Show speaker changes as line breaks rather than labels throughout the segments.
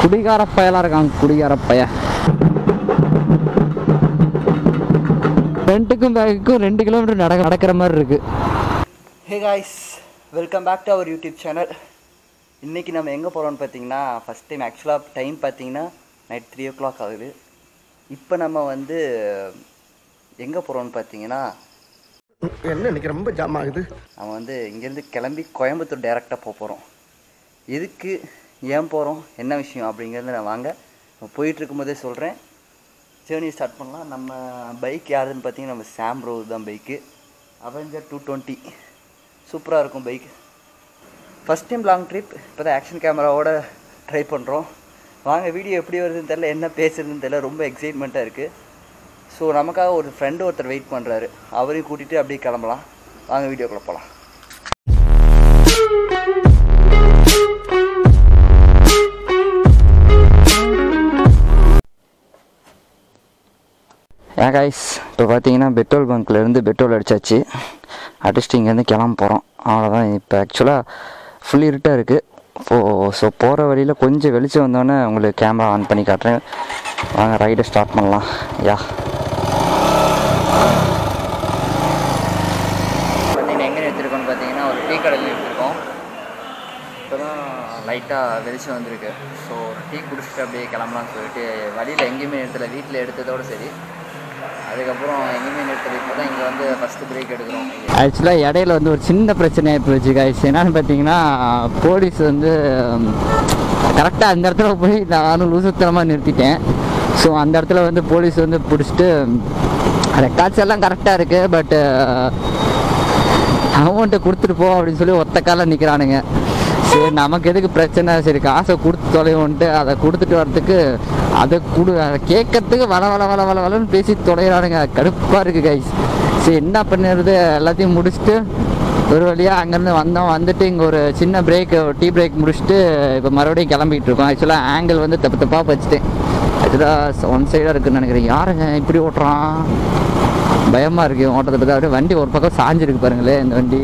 குடிகார பயலாக இருக்காங்க குடிகார பய ஃப்ரண்ட்டுக்கும் பேக்குக்கும் ரெண்டு கிலோமீட்டர் நடக்க நடக்கிற மாதிரி இருக்கு
hey guys welcome back to our YouTube channel இன்றைக்கி நம்ம எங்கே போகிறோம்னு பார்த்தீங்கன்னா ஃபஸ்ட் டைம் ஆக்சுவலாக டைம் பார்த்தீங்கன்னா நைட் த்ரீ ஓ கிளாக் ஆகுது இப்போ நம்ம வந்து எங்கே போகிறோம்னு பார்த்தீங்கன்னா
என்ன இன்னைக்கு ரொம்ப ஜாம் ஆகுது
நம்ம வந்து இங்கேருந்து கிளம்பி கோயம்புத்தூர் டைரெக்டாக போக போகிறோம் எதுக்கு ஏன் போகிறோம் என்ன விஷயம் அப்படிங்கிறது நான் வாங்க போயிட்டு இருக்கும்போதே சொல்கிறேன் ஜேர்னி ஸ்டார்ட் பண்ணலாம் நம்ம பைக் யாருன்னு பார்த்தீங்கன்னா நம்ம சாம் ப்ரோ தான் பைக்கு அவெஞ்சர் டூ டுவெண்ட்டி சூப்பராக இருக்கும் bike first time long trip இப்போ தான் ஆக்ஷன் கேமராவோட ட்ரை பண்ணுறோம் வாங்க வீடியோ எப்படி வருதுன்னு தெரில என்ன பேசுறதுன்னு தெரில ரொம்ப எக்ஸைட்மெண்ட்டாக இருக்குது ஸோ நமக்காக ஒரு ஃப்ரெண்டு ஒருத்தர் வெயிட் பண்ணுறாரு அவரையும் கூட்டிகிட்டு அப்படியே கிளம்பலாம் வாங்க வீடியோக்குள்ளே போகலாம்
ஏன் காய்ஸ் இப்போ பார்த்தீங்கன்னா பெட்ரோல் பங்க்லேருந்து பெட்ரோல் அடிச்சாச்சு அடிச்சுட்டு இங்கேருந்து கிளம்ப போகிறோம் அவ்வளோதான் இப்போ ஆக்சுவலாக ஃபுல் இருட்டாக இருக்குது இப்போது ஸோ போகிற வழியில் கொஞ்சம் வெளிச்சம் வந்தோடனே உங்களுக்கு கேமரா ஆன் பண்ணி காட்டுறேன் வாங்க ரைடை ஸ்டார்ட் பண்ணலாம் யா பார்த்தீங்கன்னா எங்கே எடுத்துருக்கோம்னு பார்த்தீங்கன்னா ஒரு டீ கடையில் எடுத்துருக்கோம் இப்போ தான் லைட்டாக வெளிச்சம் வந்திருக்கு ஸோ டீ குடிச்சிட்டு அப்படியே கிளம்பலாம்னு சொல்லிட்டு வழியில் எங்கேயுமே நிறுத்தலை வீட்டில் எடுத்ததோடு சரி அதுக்கப்புறம் எங்கேயுமே நிறுத்தலை இப்போ தான் இங்கே வந்து ஃபஸ்ட்டு பிரேக் எடுக்கிறோம் ஆக்சுவலாக இடையில வந்து ஒரு சின்ன பிரச்சனை ஆகிப்போச்சு காய்ச்சி என்னன்னு பார்த்தீங்கன்னா போலீஸ் வந்து கரெக்டாக அந்த இடத்துல போய் நானும் லூசுத்தனமாக நிறுத்திட்டேன் ஸோ அந்த இடத்துல வந்து போலீஸ் வந்து பிடிச்சிட்டு ரெக்கார்ட்ஸ் எல்லாம் கரெக்டாக இருக்குது பட்டு அமௌண்ட்டை கொடுத்துட்டு போ அப்படின்னு சொல்லி ஒத்த காலில் நிற்கிறானுங்க சரி நமக்கு எதுக்கு பிரச்சனை சரி காசை கொடுத்து தொலைவோன்ட்டு அதை கொடுத்துட்டு வரதுக்கு அதை கொடு அதை கேட்கறதுக்கு வள வள வள வள வளன்னு பேசி தொலைகிறானுங்க கடுப்பாக இருக்குது கைஸ் சரி என்ன பண்ணுறது எல்லாத்தையும் முடிச்சுட்டு ஒரு வழியாக அங்கேருந்து வந்தோம் வந்துட்டு இங்கே ஒரு சின்ன பிரேக் டீ பிரேக் முடிச்சுட்டு இப்போ மறுபடியும் கிளம்பிட்டு இருக்கோம் ஆக்சுவலாக ஆங்கிள் வந்து தப்பு தப்பாக வச்சுட்டேன் ஆக்சுவலாக ஒன் சைடாக இருக்குன்னு நினைக்கிறேன் யாருங்க இப்படி ஓட்டுறான் பயமாக இருக்குது ஓட்டத்தை பற்றி அப்படியே வண்டி ஒரு பக்கம் சாஞ்சிருக்கு பாருங்களேன் இந்த வண்டி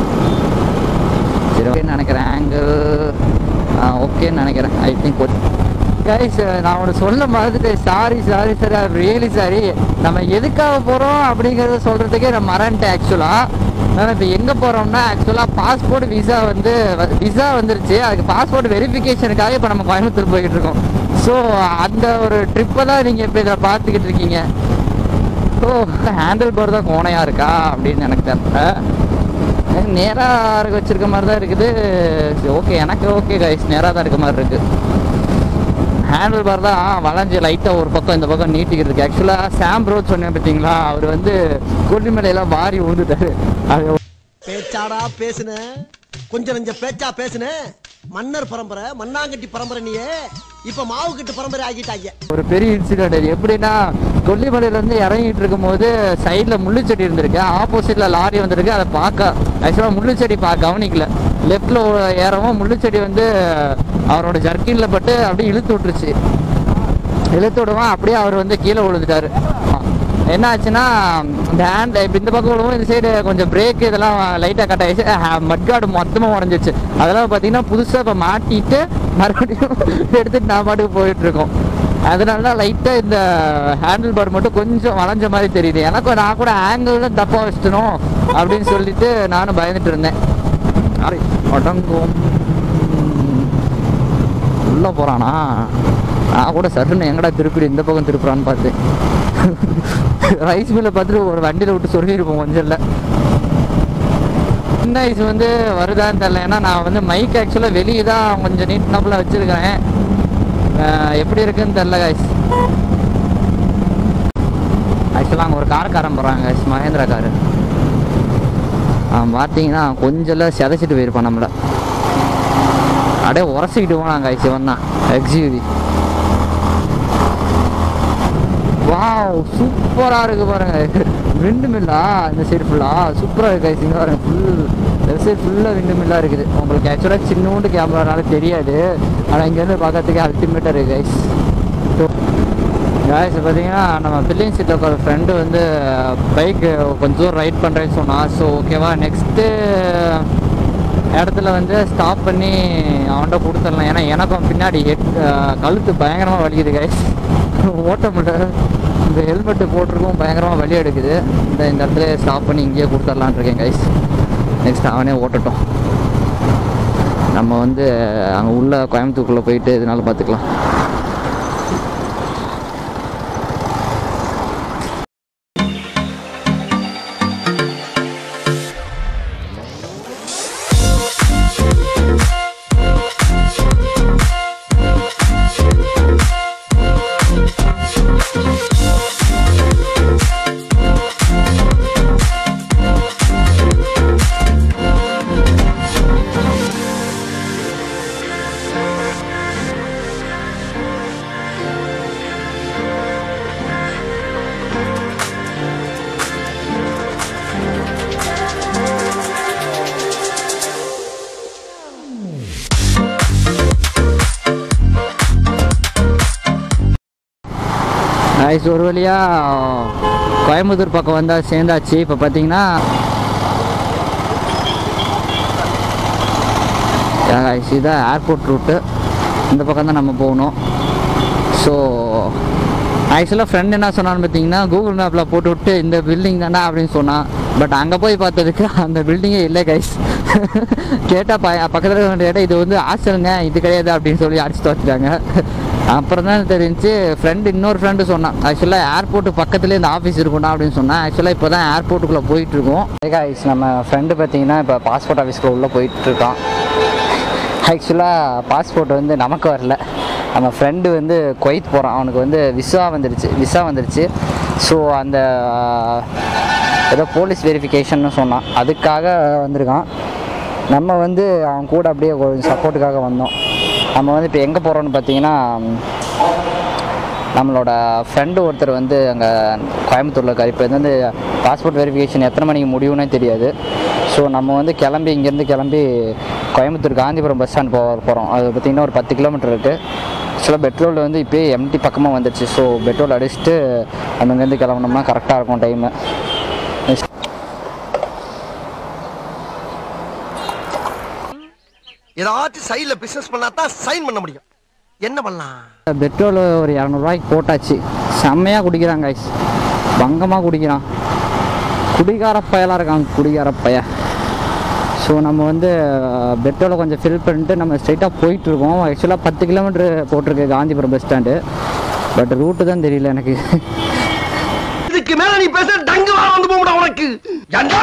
சரி ஓகேன்னு நினைக்கிறேன் ஆங்கிள் ஓகேன்னு நினைக்கிறேன் ஐ திங்க் கைஸ் நான் ஒன்று சொல்ல மறந்துட்டு sorry sorry sorry really sorry நம்ம எதுக்காக போகிறோம் அப்படிங்கிறத சொல்கிறதுக்கே நான் மறந்துட்டேன் ஆக்சுவலாக நான் இப்போ எங்கே போகிறோம்னா ஆக்சுவலாக பாஸ்போர்ட் விசா வந்து விசா வந்துருச்சு அதுக்கு பாஸ்போர்ட் வெரிஃபிகேஷனுக்காக இப்போ நம்ம கோயம்புத்தூர் போய்கிட்டு இருக்கோம் ஸோ அந்த ஒரு ட்ரிப்பை தான் நீங்கள் இப்போ இதில் பார்த்துக்கிட்டு இருக்கீங்க ஓ ஹேண்டில் பார் தான் கோணையாக இருக்கா அப்படின்னு எனக்கு தெரியல நேராக இருக்க வச்சிருக்க மாதிரி தான் இருக்குது ஓகே எனக்கு ஓகே கைஸ் நேராக தான் இருக்க மாதிரி இருக்குது ஹேண்டில் பார் தான் வளைஞ்சு லைட்டாக ஒரு பக்கம் இந்த பக்கம் நீட்டிக்கிட்டு இருக்கு ஆக்சுவலாக சாம் ரோட் சொன்னேன் பார்த்தீங்களா அவர் வந்து கொல்லிமலையெல்லாம் வாரி விழுந்துட்டாரு அது
பேச்சாடா பேசுன கொஞ்சம் நெஞ்ச பேச்சா பேசுன மன்னர் பரம்பரை மண்ணாங்கட்டி பரம்பரை நீயே இப்ப மாவு கட்டு பரம்பரை ஆகிட்டாங்க
ஒரு பெரிய இன்சிடென்ட் எப்படின்னா கொல்லிமலையிலேருந்து இறங்கிட்டு இருக்கும்போது சைடில் முள்ளுச்செடி இருந்திருக்கு ஆப்போசிட்டில் லாரி வந்திருக்கு அதை பார்க்க ஆக்சுவலாக முள்ளுச்செடி பா கவனிக்கல லெஃப்டில் ஏறவும் முள்ளுச்செடி வந்து அவரோட ஜர்க்கின்ல பட்டு அப்படியே இழுத்து விட்டுருச்சு இழுத்து விடுவான் அப்படியே அவர் வந்து கீழே விழுந்துட்டாரு என்ன ஆச்சுன்னா இந்த ஹேண்ட் இப்போ இந்த பக்கம் விழுவும் இந்த சைடு கொஞ்சம் பிரேக் இதெல்லாம் லைட்டாக கட் ஆயிடுச்சு மட்காடு மொத்தமாக உடஞ்சிச்சு அதெல்லாம் பார்த்தீங்கன்னா புதுசாக இப்போ மாட்டிட்டு மறுபடியும் எடுத்துட்டு நான் பாட்டுக்கு போயிட்டு இருக்கோம் அதனால தான் லைட்டாக இந்த ஹேண்டில் பார் மட்டும் கொஞ்சம் வளைஞ்ச மாதிரி தெரியுது எனக்கும் நான் கூட ஆங்கிள் தான் தப்பாக வச்சிட்டணும் அப்படின்னு சொல்லிட்டு நானும் பயந்துட்டு இருந்தேன் அரை, அடங்கும் உள்ள போறானா நான் கூட சட்டுன்னு எங்கடா திருப்பி இந்த பக்கம் திருப்புறான்னு பார்த்தேன் ரைஸ் மில்லை பார்த்துட்டு ஒரு வண்டியில் விட்டு சொருகிருப்போம் கொஞ்சம் இல்லை சின்ன ஐஸ் வந்து வருதான்னு தெரில ஏன்னா நான் வந்து மைக் ஆக்சுவலாக வெளியே தான் கொஞ்சம் நீட் நப்பில் வச்சுருக்கிறேன் எப்படி இருக்குன்னு தெரில கைஸ் ஆக்சுவலாக அங்கே ஒரு கார்காரன் போகிறாங்க guys, மகேந்திரா காரு அவன் பார்த்தீங்கன்னா கொஞ்சம் சிதைச்சிட்டு போயிருப்பான் நம்மளை அப்படியே உரசிக்கிட்டு போனாங்க சிவன் தான் எக்ஸியூவி வாவ் சூப்பராக இருக்கு பாருங்க விண்டு மில்லா இந்த சைடு ஃபுல்லாக சூப்பராக இருக்கு guys. இங்க பாருங்க ஃபுல் லெஃப்ட் சைடு ஃபுல்லாக விண்டு மில்லாக இருக்குது உங்களுக்கு ஆக்சுவலாக சின்னோண்டு கேமரானால தெரியாது ஆனால் இங்கேருந்து பார்க்கறதுக்கு அல்டிமேட்டாக இருக்கு கைஸ் காய்ஸ் பார்த்தீங்கன்னா நம்ம பில்லிங் சீட்டில் இருக்கிற ஃப்ரெண்டு வந்து பைக்கு கொஞ்சம் தூரம் ரைட் பண்ணுறேன்னு சொன்னான் ஸோ ஓகேவா நெக்ஸ்ட்டு இடத்துல வந்து ஸ்டாப் பண்ணி அவன்கிட்ட கொடுத்துடலாம் ஏன்னா எனக்கும் பின்னாடி ஹெட் கழுத்து பயங்கரமாக வலிக்குது கைஸ் ஓட்ட முடியல இந்த ஹெல்மெட்டு போட்டிருக்கும் பயங்கரமாக வலி எடுக்குது இந்த இந்த இடத்துல ஸ்டாப் பண்ணி இங்கேயே கொடுத்துடலான் இருக்கேன் கைஸ் நெக்ஸ்ட் அவனே ஓட்டட்டும் நம்ம வந்து அங்கே உள்ள கோயம்புத்தூருக்குள்ளே போயிட்டு இதனால பார்த்துக்கலாம் guys ஒரு வழியாக கோயம்புத்தூர் பக்கம் வந்தால் சேர்ந்தாச்சு இப்போ பார்த்தீங்கன்னா guys இதான் ஏர்போர்ட் ரூட்டு இந்த பக்கம் தான் நம்ம போகணும் ஸோ ஆக்சுவலாக ஃப்ரெண்ட் என்ன சொன்னான்னு பார்த்தீங்கன்னா கூகுள் மேப்பில் போட்டு விட்டு இந்த பில்டிங் தானே அப்படின்னு சொன்னான் பட் அங்கே போய் பார்த்ததுக்கு அந்த பில்டிங்கே இல்லை கைஸ் கேட்டால் ப பக்கத்தில் கேட்டால் இது வந்து ஹாஸ்டலுங்க இது கிடையாது அப்படின்னு சொல்லி அடிச்சு துவச்சிட்டாங்க அப்புறம் தான் தெரிஞ்சு ஃப்ரெண்டு இன்னொரு ஃப்ரெண்டு சொன்னான் ஆக்சுவலாக ஏர்போர்ட்டு பக்கத்துலேயே இந்த ஆஃபீஸ் இருக்கும்டா அப்படின்னு சொன்னான் ஆக்சுவலாக இப்போ தான் ஏர்போர்ட்டுக்குள்ளே போயிட்டுருக்கோம் கைஸ் நம்ம ஃப்ரெண்டு பார்த்தீங்கன்னா இப்போ பாஸ்போர்ட் ஆஃபீஸ்க்குள்ள உள்ளே போயிட்டுருக்கான் ஆக்சுவலாக பாஸ்போர்ட் வந்து நமக்கு வரல நம்ம ஃப்ரெண்டு வந்து குவைத் போகிறான் அவனுக்கு வந்து விசா வந்துடுச்சு விசா வந்துடுச்சு ஸோ அந்த ஆஹ், ஏதோ போலீஸ் வெரிஃபிகேஷன்னு சொன்னான் அதுக்காக வந்திருக்கான் நம்ம வந்து அவன் கூட அப்படியே கொஞ்சம் சப்போர்ட்டுக்காக வந்தோம் நம்ம வந்து இப்போ எங்கே போகிறோன்னு பார்த்தீங்கன்னா நம்மளோட ஃப்ரெண்டு ஒருத்தர் வந்து அங்கே கோயம்புத்தூரில் இருக்கார் இப்போ இது வந்து பாஸ்போர்ட் வெரிஃபிகேஷன் எத்தனை மணிக்கு முடியும்னே தெரியாது ஸோ நம்ம வந்து கிளம்பி இங்கேருந்து கிளம்பி கோயம்புத்தூர் காந்திபுரம் பஸ் ஸ்டாண்ட் போக போகிறோம் அது பார்த்திங்கன்னா ஒரு பத்து கிலோமீட்டர் இருக்குது ஆக்சுவலாக பெட்ரோல் வந்து இப்போயே எம்டி பக்கமாக வந்துடுச்சு ஸோ பெட்ரோல் அடிச்சுட்டு நம்ம இங்கேருந்து கிளம்புனோம்னா கரெக்டாக இருக்கும் டைமு
ஏதாச்சும் சைடுல பிசினஸ் பண்ணா தான் சைன் பண்ண முடியும் என்ன பண்ணலாம்
பெட்ரோல் ஒரு இரநூறுவாய்க்கு போட்டாச்சு செம்மையாக குடிக்கிறான் கைஸ் பங்கமாக குடிக்கிறான் குடிகார பயலாக இருக்கான் குடிகார பய ஸோ நம்ம வந்து பெட்ரோலை கொஞ்சம் ஃபில் பண்ணிட்டு நம்ம ஸ்ட்ரைட்டாக போயிட்டுருக்கோம் ஆக்சுவலாக பத்து கிலோமீட்டர் போட்டிருக்கு Gandhipuram bus stand but route தான் தெரியல எனக்கு
இதுக்கு மேல நீ பேச டங்கு வா வந்து போடா உனக்கு என்ன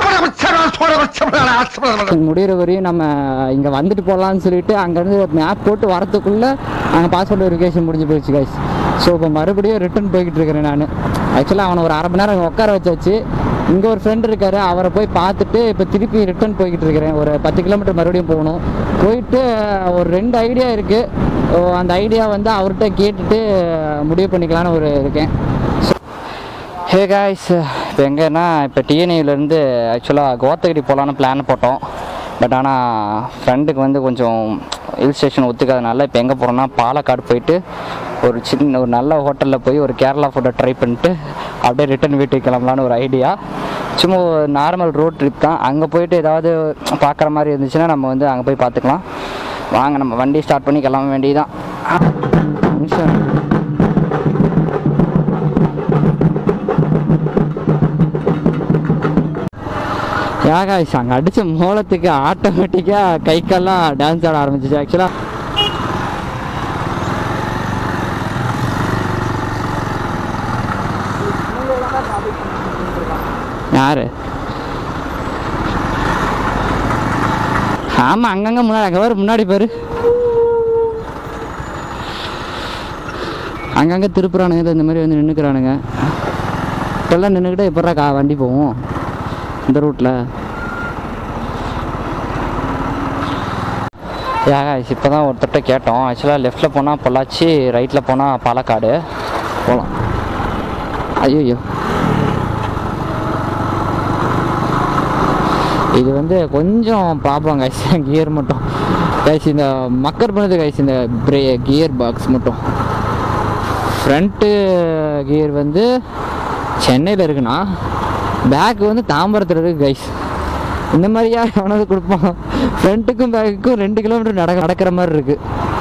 பேச
முடிகிற வரையும் நம்ம இங்கே வந்துட்டு போகலான்னு சொல்லிட்டு அங்கேருந்து மேப் போட்டு வரத்துக்குள்ளே அங்கே பாஸ்போர்ட் வெரிஃபிகேஷன் முடிஞ்சு போயிடுச்சு கைஸ் ஸோ இப்போ மறுபடியும் ரிட்டர்ன் போய்கிட்டு இருக்கிறேன் நான் ஆக்சுவலாக அவனை ஒரு அரை மணி நேரம் உட்கார வச்சாச்சு இங்கே ஒரு ஃப்ரெண்ட் இருக்காரு அவரை போய் பார்த்துட்டு இப்போ திருப்பி ரிட்டர்ன் போய்கிட்டு இருக்கிறேன் ஒரு பத்து கிலோமீட்டர் மறுபடியும் போகணும் போயிட்டு ஒரு ரெண்டு ஐடியா இருக்குது அந்த ஐடியா வந்து அவர்கிட்ட கேட்டுட்டு முடிவு பண்ணிக்கலான்னு ஒரு இருக்கேன் ஹே காய்ஸ் இப்போ எங்கன்னா இப்போ டிஎன்ஏலேருந்து ஆக்சுவலாக கோத்தகிரி போகலான்னு பிளான் போட்டோம் பட் ஆனால் ஃப்ரெண்டுக்கு வந்து கொஞ்சம் ஹில் ஸ்டேஷன் ஒத்துக்காதனால இப்போ எங்கே போகிறோம்னா பாலக்காடு போயிட்டு ஒரு சின்ன ஒரு நல்ல ஹோட்டலில் போய் ஒரு கேரளா ஃபுட்டை ட்ரை பண்ணிட்டு அப்படியே ரிட்டர்ன் வீட்டுக்கு கிளம்பலான்னு ஒரு ஐடியா சும்மா ஒரு நார்மல் ரோட் ட்ரிப் தான் அங்கே போயிட்டு ஏதாவது பார்க்குற மாதிரி இருந்துச்சுன்னா நம்ம வந்து அங்கே போய் பார்த்துக்கலாம் வாங்க நம்ம வண்டி ஸ்டார்ட் பண்ணி கிளம்ப வேண்டியதுதான் நிமிஷம் யாகாய்ஸ் அங்கே அடித்த மோளத்துக்கு ஆட்டோமேட்டிக்காக கை கால்லாம் டான்ஸ் ஆட ஆரம்பிச்சிச்சு ஆக்சுவலாக யாரு ஆமாம் அங்கங்கே முன்னாடி அங்கே பாரு முன்னாடி பாரு அங்கங்கே திருப்புறானுங்க இந்த மாதிரி வந்து நின்றுக்கிறானுங்க இப்போல்லாம் நின்றுக்கிட்டே எப்படா கா வண்டி போகும் இந்த ரூட்டில் ஏங்க இப்போ தான் ஒருத்தர்கிட்ட கேட்டோம் ஆக்சுவலாக லெஃப்ட்டில் போனால் பொள்ளாச்சி ரைட்டில் போனால் பாலக்காடு போகலாம் ஐயோ இது வந்து கொஞ்சம் ப்ராப்ளம் கைஸ் கியர் மட்டும் கைஸ் இந்த மக்கர் பண்ணுது கைஸ் இந்த பிரே கியர் பாக்ஸ் மட்டும் ஃப்ரண்ட்டு கியர் வந்து சென்னையில் இருக்குன்னா பேக் வந்து தாம்பரத்தில் இருக்குது கைஸ் இந்த மாதிரியா எவனாவது கொடுப்பான் ஃப்ரண்ட்டுக்கும் பேக்குக்கும் ரெண்டு கிலோமீட்டர் நட நடக்கிற மாதிரி இருக்குது